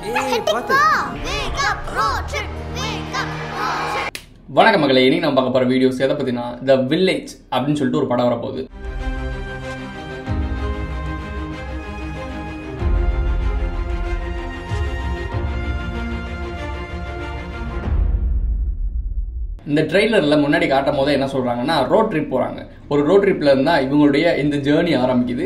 Wake up, road trip. Wake up, road trip. வணக்கம் மகளே இனி நம்ம பார்க்க போகிற வீடியோஸ் எதை பற்றினா த வில்லேஜ் அப்படின்னு சொல்லிட்டு ஒரு படம் வரப்போகுது இந்த ட்ரெய்லரில் முன்னாடி காட்டும் போதே என்ன சொல்கிறாங்கன்னா ரோட் ட்ரிப் போகிறாங்க ஒரு ரோட் ட்ரிப்பில் இருந்தால் இவங்களுடைய இந்த ஜேர்னி ஆரம்பிக்குது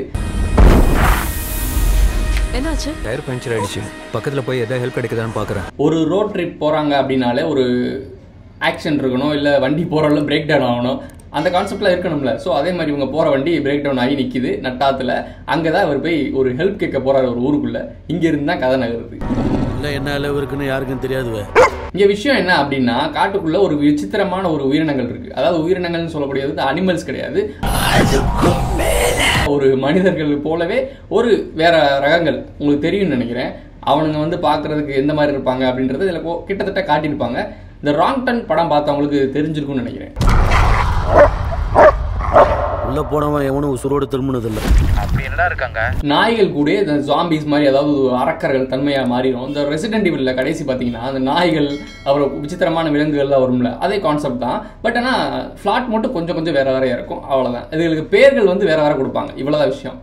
என்னாச்சு டயர் பஞ்சர் ஆயிடுச்சு பக்கத்துல போய் எதாவது ஹெல்ப் கிடைக்குதான்னு பாக்குறேன் ஒரு ரோட் ட்ரிப் போகிறாங்க அப்படின்னாலே ஒரு ஆக்ஷன் இருக்கணும் இல்லை வண்டி போகிறவங்கள பிரேக் டவுன் ஆகணும் அந்த கான்செப்ட்லாம் இருக்கணும்ல ஸோ அதே மாதிரி இவங்க போகிற வண்டி பிரேக் டவுன் ஆகி நிற்கிது நட்டாத்தில் அங்கே தான் அவர் போய் ஒரு ஹெல்ப் கேட்க போகிறார் ஒரு ஊருக்குள்ளே இங்கேருந்து தான் கதை நகருது இல்லை என்ன அளவு இருக்குன்னு யாருக்கும் தெரியாதுவே இங்கே விஷயம் என்ன அப்படின்னா காட்டுக்குள்ள ஒரு விசித்திரமான ஒரு உயிரினங்கள் இருக்கு அதாவது உயிரினங்கள்னு சொல்லக்கூடியது அனிமல்ஸ் கிடையாது ஒரு மனிதர்கள் போலவே ஒரு வேற ரகங்கள் உங்களுக்கு தெரியும்னு நினைக்கிறேன் அவனுங்க வந்து பார்க்கறதுக்கு எந்த மாதிரி இருப்பாங்க அப்படின்றது இதில் கொ- கிட்டத்தட்ட காட்டியிருப்பாங்க இந்த ராங் டன் படம் பார்த்தவங்களுக்கு தெரிஞ்சிருக்கும்னு நினைக்கிறேன் உள்ள போனவன் எவனும் உசுரோடு திரும்பினதில்லை நாய்கள் கூட இந்த ஜாம்பிஸ் மாதிரி அதாவது ஒரு அரக்கர்கள் தன்மையாக மாறிடும் இந்த ரெசிடென்ட் இவில்ல கடைசி பார்த்தீங்கன்னா அந்த நாய்கள் அப்புறம் விசித்திரமான விலங்குகள்லாம் வரும்ல அதே கான்செப்ட் தான் பட் ஆனால் ஃப்ளாட் மட்டும் கொஞ்சம் கொஞ்சம் வேற வேறையா இருக்கும் அவ்வளோதான் இதுகளுக்கு பேர்கள் வந்து வேற வேற கொடுப்பாங்க இவ்வளோதான் விஷயம்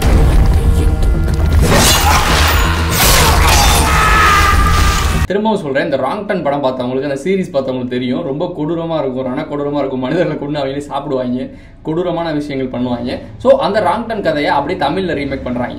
திரும்பவும் சொல்றேன் இந்த ராங் டன் படம் பார்த்தவங்களுக்கு அந்த சீரிஸ் பார்த்தவங்களுக்கு தெரியும் ரொம்ப கொடூரமா இருக்கும் ரண கொடூரமா இருக்கும் மனிதர்களை கொண்டு அவங்களே சாப்பிடுவாங்க கொடூரமான விஷயங்கள் பண்ணுவாங்க ஸோ அந்த ராங் டன் கதையை அப்படியே தமிழ்ல ரீமேக் பண்றாங்க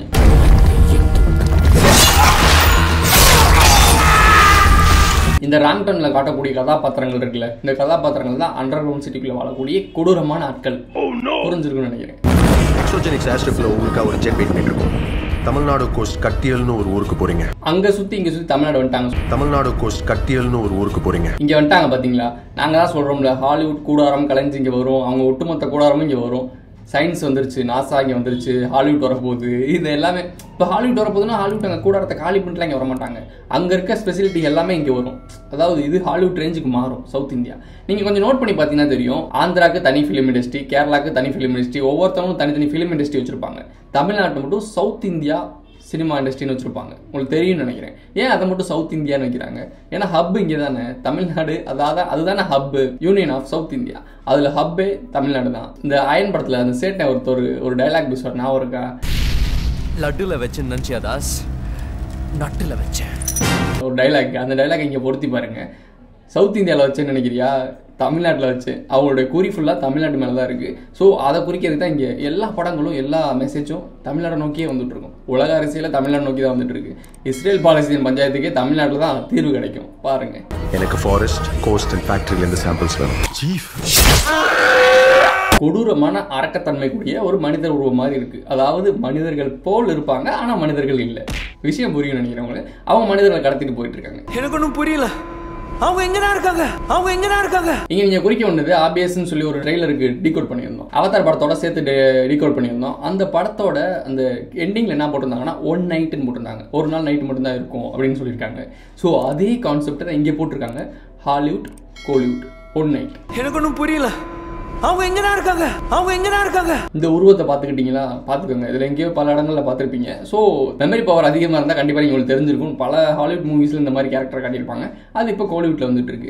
இந்த ராங்டன்ல காட்டக்கூடிய கதாபாத்திரங்கள் இருக்குல்ல இந்த கதாபாத்திரங்கள் தான் அண்டர் கிரவுண்ட் சிட்டிக்குள்ள வாழக்கூடிய கொடூரமான ஆட்கள் புரிஞ்சிருக்கும்னு நினைக்கிறேன் எக்ஸோஜெனிக்ஸ் ஆஸ்ட்ரிப்ல உங்களுக்காக ஒரு ஜெட் வெயிட் பண்ணிட்டு இருக்கோம் தமிழ்நாடு கோஸ்ட் கட்டியல்னு ஒரு ஊருக்கு போறீங்க அங்க சுத்தி இங்க சுத்தி தமிழ்நாடு வந்துட்டாங்க தமிழ்நாடு கோஸ்ட் கட்டியல்னு ஒரு ஊருக்கு போறீங்க இங்க வந்துட்டாங்க பாத்தீங்களா நாங்க தான் சொல்றோம்ல ஹாலிவுட் கூடாரம் கலைஞ்சு இங்க வரும் அவங்க ஒட்டுமொத்த கூடாரமும் இங்க வரும் சயின்ஸ் வந்துருச்சு நாசா இங்க வந்துருச்சு ஹாலிவுட் வரப்போகுது இது எல்லாமே இப்போ ஹாலிவுட் வரப்போகுதுன்னா ஹாலிவுட் அங்கே கூடாரத்தை காலி பண்ணிட்டுலாம் இங்கே வரமாட்டாங்க அங்கே இருக்க ஸ்பெசிலிட்டி எல்லாமே இங்கே வரும் அதாவது இது ஹாலிவுட் ரேஞ்சுக்கு மாறும் சவுத் இந்தியா நீங்கள் கொஞ்சம் நோட் பண்ணி பார்த்தீங்கன்னா தெரியும் ஆந்திராக்கு தனி ஃபிலிம் இண்டஸ்ட்ரி கேரளாக்கு தனி ஃபிலிம் இண்டஸ்ட்ரி ஒவ்வொருத்தவங்களும் தனித்தனி ஃபிலிம் இண்டஸ்ட்ரி வச்சிருப்பாங்க தமிழ்நாட்டில் மட்டும் சவுத் இந்தியா சினிமா இண்டஸ்ட்ரின்னு வச்சிருப்பாங்க உங்களுக்கு தெரியும்னு நினைக்கிறேன் ஏன் அதை மட்டும் சவுத் இந்தியான்னு வைக்கிறாங்க ஏன்னா ஹப் இங்கே தானே தமிழ்நாடு அதாவது அதுதானே hub union of south India அதில் ஹப்பே தமிழ்நாடு தான் இந்த அயன் படத்தில் அந்த சேட்டை ஒருத்தர் ஒரு டைலாக் பேசுவார் நான் இருக்கா லட்டுல வச்சு நினைச்சியா தாஸ் நட்டுல வச்சேன் ஒரு டைலாக் அந்த டைலாக் இங்கே பொருத்தி பாருங்க சவுத் இந்தியாவில் வச்சேன்னு நினைக்கிறியா தமிழ்நாட்டில் வச்சு அவங்களுடைய குறி ஃபுல்லாக தமிழ்நாட்டு மேலே தான் இருக்குது ஸோ அதை குறிக்கிறதுக்கு தான் இங்கே எல்லா படங்களும் எல்லா மெசேஜும் தமிழ்நாடு நோக்கியே வந்துட்டு இருக்கும் உலக அரசியலில் தமிழ்நாடு நோக்கி தான் வந்துட்டு இருக்கு இஸ்ரேல் பாலஸ்தீன் பஞ்சாயத்துக்கே தமிழ்நாட்டில் தான் தீர்வு கிடைக்கும் பாருங்க எனக்கு ஃபாரஸ்ட் கோஸ்ட் அண்ட் ஃபேக்டரியிலேருந்து சாம்பிள்ஸ் வேணும் சீஃப் கொடூரமான அரக்கத்தன்மை கூடிய ஒரு மனிதர் உருவம் மாதிரி இருக்கு அதாவது மனிதர்கள் போல் இருப்பாங்க ஆனால் மனிதர்கள் இல்லை விஷயம் புரியும் நினைக்கிறவங்க அவங்க மனிதர்களை கடத்திட்டு போயிட்டு இருக்காங்க எனக்கு ஒன்றும் புரியல அவங்க எங்கதான் இருக்காங்க அவங்க எங்கதான் இருக்காங்க இங்க நீங்க குறிக்க வேண்டியது ஆபிஎஸ்ன்னு சொல்லி ஒரு ட்ரெய்லருக்கு டீகோட் பண்ணியிருந்தோம் அவதார் படத்தோட சேர்த்து டீகோட் பண்ணியிருந்தோம் அந்த படத்தோட அந்த எண்டிங்ல என்ன போட்டிருந்தாங்கன்னா ஒன் நைட்டுன்னு போட்டிருந்தாங்க ஒரு நாள் நைட் மட்டும்தான் இருக்கும் அப்படின்னு சொல்லியிருக்காங்க ஸோ அதே கான்செப்ட் தான் இங்கே போட்டிருக்காங்க ஹாலிவுட் கோலிவுட் ஒன் நைட் எனக்கு ஒன்றும் புரியல அவங்க எங்கதான் இருக்காங்க அவங்க எங்கதான் இருக்காங்க இந்த உருவத்தை பார்த்துக்கிட்டீங்களா பார்த்துக்கோங்க இதில் எங்கேயோ பல இடங்கள்ல பார்த்துருப்பீங்க ஸோ மெமரி பவர் அதிகமாக இருந்தால் கண்டிப்பாக நீங்கள் உங்களுக்கு தெரிஞ்சிருக்கும் பல ஹாலிவுட் மூவிஸில் இந்த மாதிரி கேரக்டர் காட்டியிருப்பாங்க அது இப்போ கோலிவுட்டில் வந்துட்டு இருக்கு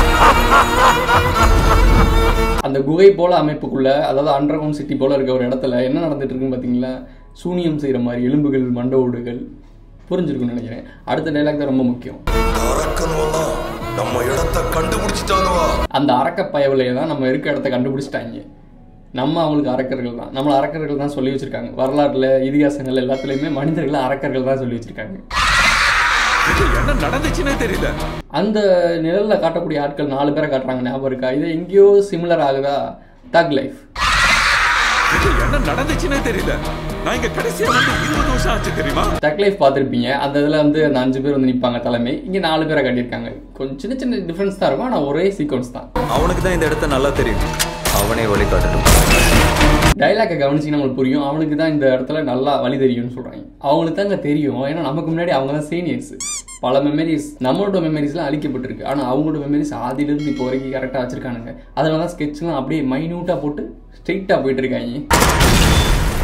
அந்த குகை போல அமைப்புக்குள்ள அதாவது அண்டர் கிரவுண்ட் சிட்டி போல இருக்க ஒரு இடத்துல என்ன நடந்துட்டு இருக்குன்னு பார்த்தீங்களா சூனியம் செய்கிற மாதிரி எலும்புகள் மண்ட ஓடுகள் புரிஞ்சிருக்கும்னு நினைக்கிறேன் அடுத்த டைலாக் தான் ரொம்ப முக்கியம் அரக்கனுவெல்லாம் நம்ம இடத்த கண்டுபிடிச்சிட்டானுவா அந்த அரக்க பயவிலையை தான் நம்ம இருக்க இடத்த கண்டுபிடிச்சிட்டாங்க நம்ம அவங்களுக்கு அரக்கர்கள் தான் நம்மள அரக்கர்கள் தான் சொல்லி வச்சிருக்காங்க வரலாறுல இதிகாசங்கள் எல்லாத்துலேயுமே மனிதர்களை அரக்கர்கள் தான் சொல்லி வச்சிருக்காங்க என்ன நடந்துச்சுன்னே தெரியல அந்த நிழல்ல காட்டக்கூடிய ஆட்கள் நாலு பேரை காட்டுறாங்க ஞாபகம் இருக்கா இது எங்கேயோ சிமிலர் ஆகுதா தக் லைஃப் என்ன நடந்துச்சுன்னே தெரியல நான் இங்க கடைசியா வந்து இருபது வருஷம் ஆச்சு தெரியுமா தக் லைஃப் பார்த்துருப்பீங்க அந்த இதில் வந்து அந்த அஞ்சு பேர் வந்து நிற்பாங்க தலைமை இங்கே நாலு பேரை காட்டியிருக்காங்க கொஞ்சம் சின்ன சின்ன டிஃப்ரென்ஸ் தான் இருக்கும் ஆனால் ஒரே சீக்வன்ஸ் தான் அவனுக்கு தான் இந்த இடத்த நல்லா தெரியும் அவனே வழி காட்டட்டும் டைலாக்கை கவனிச்சிங்கன்னா உங்களுக்கு புரியும் அவனுக்கு தான் இந்த இடத்துல நல்லா வழி தெரியும்னு சொல்கிறாங்க அவங்களுக்கு தாங்க தெரியும் ஏன்னா நமக்கு முன்னாடி அவங்க தான் சீனியர்ஸ் பல மெமரிஸ் நம்மளோட மெமரிஸ்லாம் அழிக்கப்பட்டிருக்கு ஆனால் அவங்களோட மெமரிஸ் ஆதியிலிருந்து இப்போ வரைக்கும் கரெக்டாக வச்சிருக்கானுங்க அதனால தான் ஸ்கெட்ச்லாம் அப்படியே மைன்யூட்டாக போட்டு ஸ்ட்ரெயிட்டாக போயிட்டு இருக்காங்க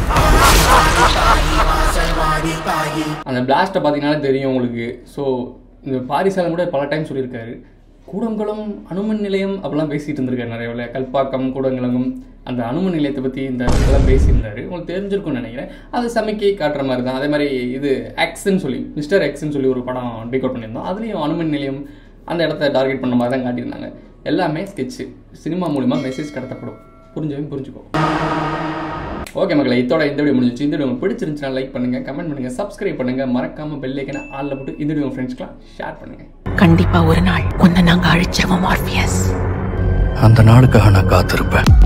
அந்த பிளாஸ்ட்டை பார்த்தீங்கன்னாலே தெரியும் உங்களுக்கு ஸோ இந்த பாரிசாலம் கூட பல டைம் சொல்லியிருக்காரு கூடங்குளம் அணுமின் நிலையம் அப்படிலாம் பேசிட்டு இருந்திருக்காரு நிறைய வேலை கல்பாக்கம் கூடங்குளம் அந்த அணுமின் நிலையத்தை பற்றி இந்த இதெல்லாம் பேசியிருந்தாரு உங்களுக்கு தெரிஞ்சிருக்கும்னு நினைக்கிறேன் அது சமைக்கை காட்டுற மாதிரி தான் அதே மாதிரி இது எக்ஸ்ன்னு சொல்லி மிஸ்டர் எக்ஸ்ன்னு சொல்லி ஒரு படம் டிகோட் பண்ணியிருந்தோம் அதுலேயும் அணுமின் நிலையம் அந்த இடத்த டார்கெட் பண்ண மாதிரி தான் காட்டியிருந்தாங்க எல்லாமே ஸ்கெட்சு சினிமா மூலிமா மெசேஜ் கடத்தப்படும் புரிஞ்சவங்க புரிஞ்சுக்கோ ஓகே மக்களை இதோட இந்த வீடியோ முடிஞ்சிச்சு இந்த வீடியோ உங்களுக்கு பிடிச்சிருந்துச்சுன்னா லைக் பண்ணுங்க கமெண்ட் பண்ணுங்க சப்ஸ்கிரைப் பண்ணுங்க மறக்காம பெல் ஐக்கனை ஆல்ல போட்டு இந்த வீடியோ ஃப்ரெண்ட்ஸ்க்குலாம் ஷேர் பண்ணுங்க கண்டிப்பா ஒரு நாள் உன்னை நாங்க அழிச்சிருவோம் ஆர்பியஸ் அந்த நாளுக்காக நான் காத்திருப்பேன்